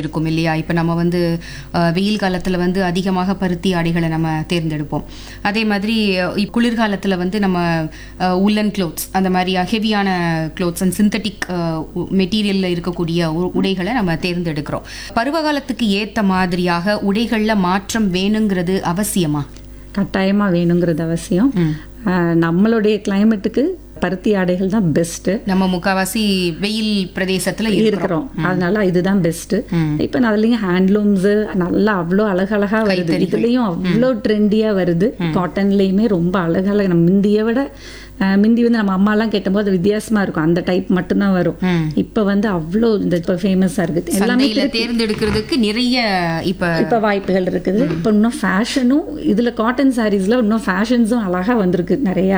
இருக்கும் இல்லையா இப்போ நம்ம வந்து அஹ், வெயில் காலத்தில் வந்து அதிகமாக பருத்தி ஆடைகளை நம்ம தேர்ந்தெடுப்போம் அதே மாதிரி அஹ், இப் குளிர்காலத்தில் வந்து நம்ம உல்லன் க்ளோத்ஸ் அந்த மாதிரி ஹெவியான க்ளோத்ஸ் அண்ட் சிந்தட்டிக் மெட்டீரியலில் இருக்கக்கூடிய உ- உடைகளை நம்ம தேர்ந்தெடுக்கிறோம் பருவகாலத்துக்கு ஏற்ற மாதிரியாக உடைகளில் மாற்றம் வேணுங்கிறது அவசியமா கட்டாயமாக வேணுங்கிறது அவசியம் ஆஹ் நம்மளுடைய கிளைமேட்டுக்கு பருத்தி ஆடைகள் தான் பெஸ்ட்டு நம்ம முக்காவாசி வெயில் பிரதேசத்துல இருக்கிறோம் இருக்கிறோம் அதனால இதுதான் பெஸ்ட் இப்ப அதுலயும் ஹேண்ட்லூம்ஸ் நல்லா அவ்வளோ அழகழகா வருது இதுலயும் அவ்வளோ ட்ரெண்டியா வருது காட்டன்லயுமே ரொம்ப அழகழகா நம்ம முந்திய விட அஹ், முந்தி வந்து நம்ம அம்மா எல்லாம் கேட்டபோது அது வித்தியாசமா இருக்கும் அந்த டைப் மட்டும்தான் வரும் இப்ப வந்து அவ்வளோ இந்த இப்ப ஃபேமஸா இருக்குது எல்லாமே சந்தையில தேர்ந்தெடுக்கிறதுக்கு நிறைய இப்ப இப்ப வாய்ப்புகள் இருக்குது இப்ப இன்னும் ஃபேஷனும் இதுல காட்டன் சாரீஸ்ல இன்னும் ஃபேஷன்ஸும் அழகா வந்திருக்கு நிறைய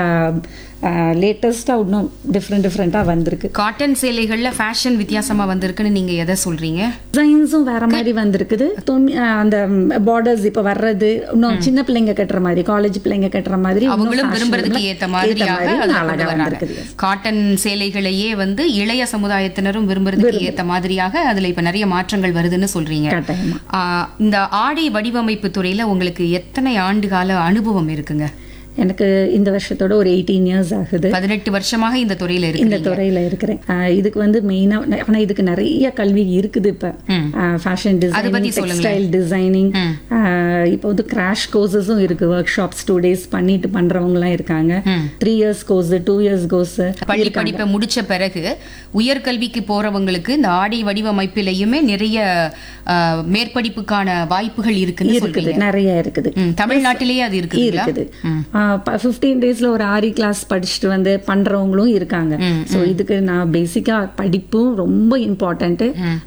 லேட்டஸ்டா இன்னும் டிஃப்ரெண்ட் டிஃப்ரெண்டா வந்திருக்கு காட்டன் சேலைகள்ல ஃபேஷன் வித்தியாசமா வந்திருக்குன்னு நீங்க எதை சொல்றீங்க டிசைன்ஸும் வேற மாதிரி வந்திருக்குது துணி அஹ் அந்த பார்டர்ஸ் இப்ப வர்றது இன்னும் சின்ன பிள்ளைங்க கட்டுற மாதிரி காலேஜ் பிள்ளைங்க கட்டுற மாதிரி இன்னும் அவங்களும் fashion விரும்புறதுக்கு எல்லாம் ஏத்த மாதிரியாக மாதிரி அதை அழகா கொண்டு வர்றாங்க வந்திருக்குது காட்டன் சேலைகளையே வந்து இளைய சமுதாயத்தினரும் விரும்புறதுக்கு ஏத்த மாதிரியாக அதுல இப்ப நிறைய மாற்றங்கள் வருதுன்னு சொல்றீங்க கட்டாயமா ஆஹ் இந்த ஆடை வடிவமைப்பு துறையில உங்களுக்கு எத்தனை ஆண்டு கால அனுபவம் இருக்குங்க எனக்கு இந்த வருஷத்தோட ஒரு எயிட்டீன் இயர்ஸ் ஆகுது பதினெட்டு வருஷமாக இந்த துறையில இந்த இருக்கு துறையில இருக்கிறேன் அஹ் இதுக்கு வந்து மெயினா ஆனா இதுக்கு நிறைய கல்வி இருக்குது இப்ப ஃபேஷன் டிசைனிங் டெக்ஸ்டைல் டிசைனிங் இப்போ வந்து கிராஷ் கோர்சஸும் இருக்கு ஒர்க் ஷாப்ஸ் டூ டேஸ் பண்ணிட்டு பண்றவங்கலாம் இருக்காங்க three years course two years course பள்ளி படிப்பை முடிச்ச பிறகு உயர்கல்விக்கு போறவங்களுக்கு இந்த ஆடை வடிவமைப்பிலையுமே நிறைய ஆஹ், மேற்படிப்புக்கான வாய்ப்புகள் இருக்குன்னு இருக்குது சொல்றீங்க நிறைய இருக்குது ம், தமிழ்நாட்டிலேயே அது இருக்குங்களா இருக்குது ஃபிஃப்டீன் டேஸ்ல ஒரு ஆரி கிளாஸ் படிச்சுட்டு வந்து பண்றவங்களும் இருக்காங்க ஸோ இதுக்கு நான் பேசிக்கா படிப்பும் ரொம்ப இம்பார்ட்டன்ட்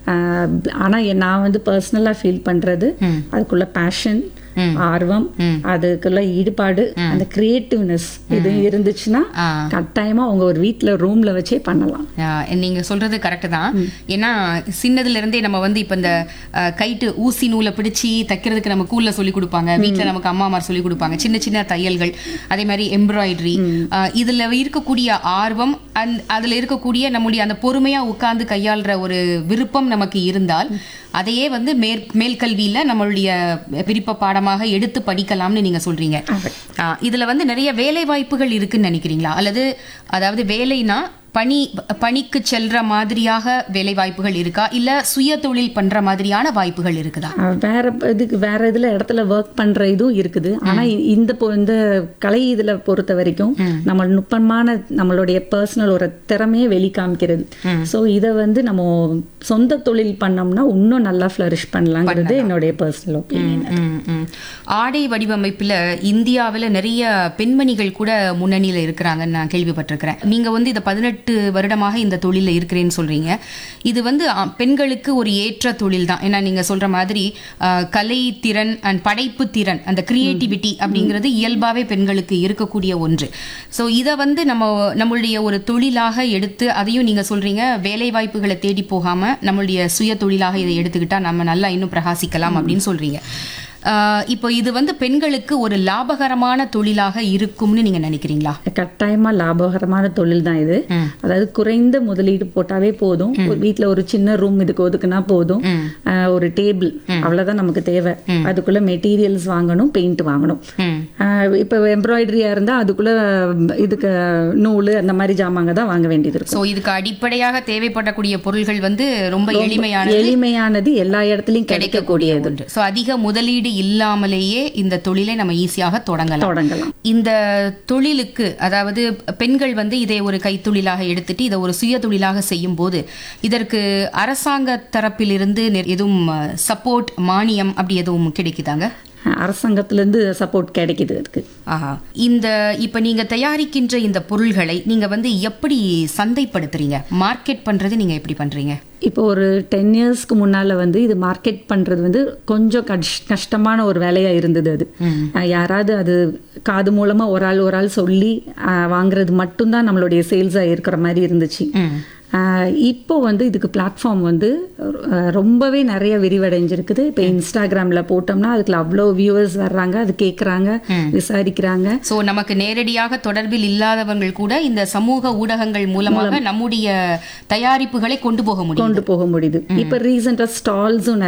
ஆனா எ- நான் வந்து பர்சனலா ஃபீல் பண்றது அதுக்குள்ள பேஷன் ஆர்வம் அதுக்குள்ள ஈடுபாடு அந்த கிரியேட்டிவ்னஸ் இது இருந்துச்சுன்னா ஆ. கட்டாயமா அவங்க ஒரு வீட்ல ரூம்ல வச்சே பண்ணலாம் ஆஹ், நீங்க சொல்றது கரெக்ட் தான் ஏன்னா சின்னதுல இருந்தே நம்ம வந்து இப்ப இந்த ஆஹ், கைட்டு ஊசி நூலை பிடிச்சி தைக்கிறதுக்கு நம்ம கூல்ல சொல்லி கொடுப்பாங்க வீட்ல நமக்கு அம்மாமார் சொல்லி கொடுப்பாங்க சின்ன சின்ன தையல்கள் அதே மாதிரி எம்ப்ராய்டரி இதுல இருக்கக்கூடிய ஆர்வம் அந் அதுல இருக்கக்கூடிய நம்முடைய அந்த பொறுமையா உட்கார்ந்து கையாளுற ஒரு விருப்பம் நமக்கு இருந்தால் அதையே வந்து மேற் மேல்கல்வியில நம்மளுடைய விருப்ப பாடமாக எடுத்து படிக்கலாம்னு நீங்க சொல்றீங்க ஆ, இதுல வந்து நிறைய வேலை வாய்ப்புகள் இருக்குன்னு நினைக்கிறீங்களா அல்லது அதாவது வேலைனா பணி பணிக்கு செல்ற மாதிரியாக வேலை வாய்ப்புகள் இருக்கா இல்ல சுய தொழில் பண்ற மாதிரியான வாய்ப்புகள் இருக்குதா அஹ் வேற ப- இதுக்கு வேற இதுல இடத்துல ஒர்க் பண்ற இதுவும் இருக்குது ஆனா இ- இந்த பொ- இந்த கலை இதுல பொறுத்த வரைக்கும் நம்ம நுட்பமான நம்மளுடைய பர்சனல் ஒரு திறமையை வெளிக்காமிக்கிறது சோ இத வந்து நம்ம சொந்த தொழில் பண்ணோம்னா இன்னும் நல்லா ஃபிளரிஷ் பண்ணலாங்கிறது என்னுடைய பர்சனல் ஒப்பீனியன் ம், ம். ஆடை வடிவமைப்புல இந்தியாவுல நிறைய பெண்மணிகள் கூட முன்னணியில இருக்கிறாங்கன்னு நான் கேள்விப்பட்டிருக்கிறேன் நீங்க வந்து இந்த பதினெட்டு வருடமாக இந்த தொழில இருக்கிறேன்னு சொல்றீங்க இது வந்து அ, பெண்களுக்கு ஒரு ஏற்ற தொழில் தான் ஏன்னா நீங்க சொல்ற மாதிரி அ, கலை திறன் அண்ட் படைப்பு திறன் அந்த கிரியேட்டிவிட்டி அப்படிங்கிறது இயல்பாவே பெண்களுக்கு இருக்கக்கூடிய ஒன்று ஸோ இதை வந்து நம்ம நம்மளுடைய ஒரு தொழிலாக எடுத்து அதையும் நீங்க சொல்றீங்க வேலை வாய்ப்புகளை தேடி போகாம நம்மளுடைய சுய தொழிலாக இதை எடுத்துக்கிட்டா நம்ம நல்லா இன்னும் பிரகாசிக்கலாம் அப்படின்னு சொல்றீங்க ஆஹ் இப்போ இது வந்து பெண்களுக்கு ஒரு லாபகரமான தொழிலாக இருக்கும்னு நீங்க நினைக்கிறீங்களா கட்டாயமா லாபகரமான தொழில் தான் இது அதாவது குறைந்த முதலீடு போட்டாவே போதும் ஒரு வீட்ல ஒரு சின்ன ரூம் இதுக்கு ஒதுக்குனா போதும் அஹ் ஒரு டேபிள் அவ்வளவுதான் நமக்கு தேவை அதுக்குள்ள மெட்டீரியல்ஸ் வாங்கணும் பெயிண்ட் வாங்கணும் ம். அஹ் இப்ப எம்ப்ராய்டரியா இருந்தா அதுக்குள்ள இதுக்கு நூல் அந்த மாதிரி ஜாமாங்க தான் வாங்க வேண்டியது இருக்கும் சோ இதுக்கு அடிப்படையாக தேவைப்படக்கூடிய பொருள்கள் வந்து ரொம்ப எளிமையான எளிமையானது எல்லா இடத்துலயும் கிடைக்கக்கூடியது ஒன்று ஸோ அதிக முதலீடு இல்லாமலேயே இந்த தொழிலை நம்ம ஈஸியாக தொடங்கலாம் தொடங்கலாம் இந்த தொழிலுக்கு அதாவது பெண்கள் வந்து இதை ஒரு கைத்தொழிலாக எடுத்துட்டு இதை ஒரு சுய தொழிலாக செய்யும் போது இதற்கு அரசாங்க தரப்பிலிருந்து நெ- எதுவும் சப்போர்ட் மானியம் அப்படி எதுவும் கிடைக்குதாங்க அரசாங்கத்துல இருந்து சப்போர்ட் கிடைக்குது அதுக்கு ஆஹா இந்த இப்ப நீங்க தயாரிக்கின்ற இந்த பொருள்களை நீங்க வந்து எப்படி சந்தைப்படுத்துறீங்க மார்க்கெட் பண்றது நீங்க எப்படி பண்றீங்க இப்போ ஒரு டென் இயர்ஸ்க்கு முன்னால வந்து இது மார்க்கெட் பண்றது வந்து கொஞ்சம் கஷ் கஷ்டமான ஒரு வேலையா இருந்தது அது அஹ் யாராவது அது காது மூலமா ஒரு ஆள் ஒரு ஆள் சொல்லி அஹ் வாங்குறது மட்டும்தான் நம்மளுடைய சேல்ஸா இருக்கிற மாதிரி இருந்துச்சு அஹ் இப்போ வந்து இதுக்கு பிளாட்ஃபார்ம் வந்து அஹ் ரொம்பவே நிறைய விரிவடைஞ்சிருக்குது இப்போ இன்ஸ்டாகிராம்ல போட்டோம்னா அதுக்குள்ள அவ்வளோ வியூவர்ஸ் வர்றாங்க அது கேட்குறாங்க விசாரிக்கிறாங்க சோ நமக்கு நேரடியாக தொடர்பில் இல்லாதவர்கள் கூட இந்த சமூக ஊடகங்கள் மூலமாக நம்முடைய தயாரிப்புகளை கொண்டு போக முடியும் கொண்டு போக முடியுது இப்போ ரீசெண்டாக ஸ்டால்ஸும்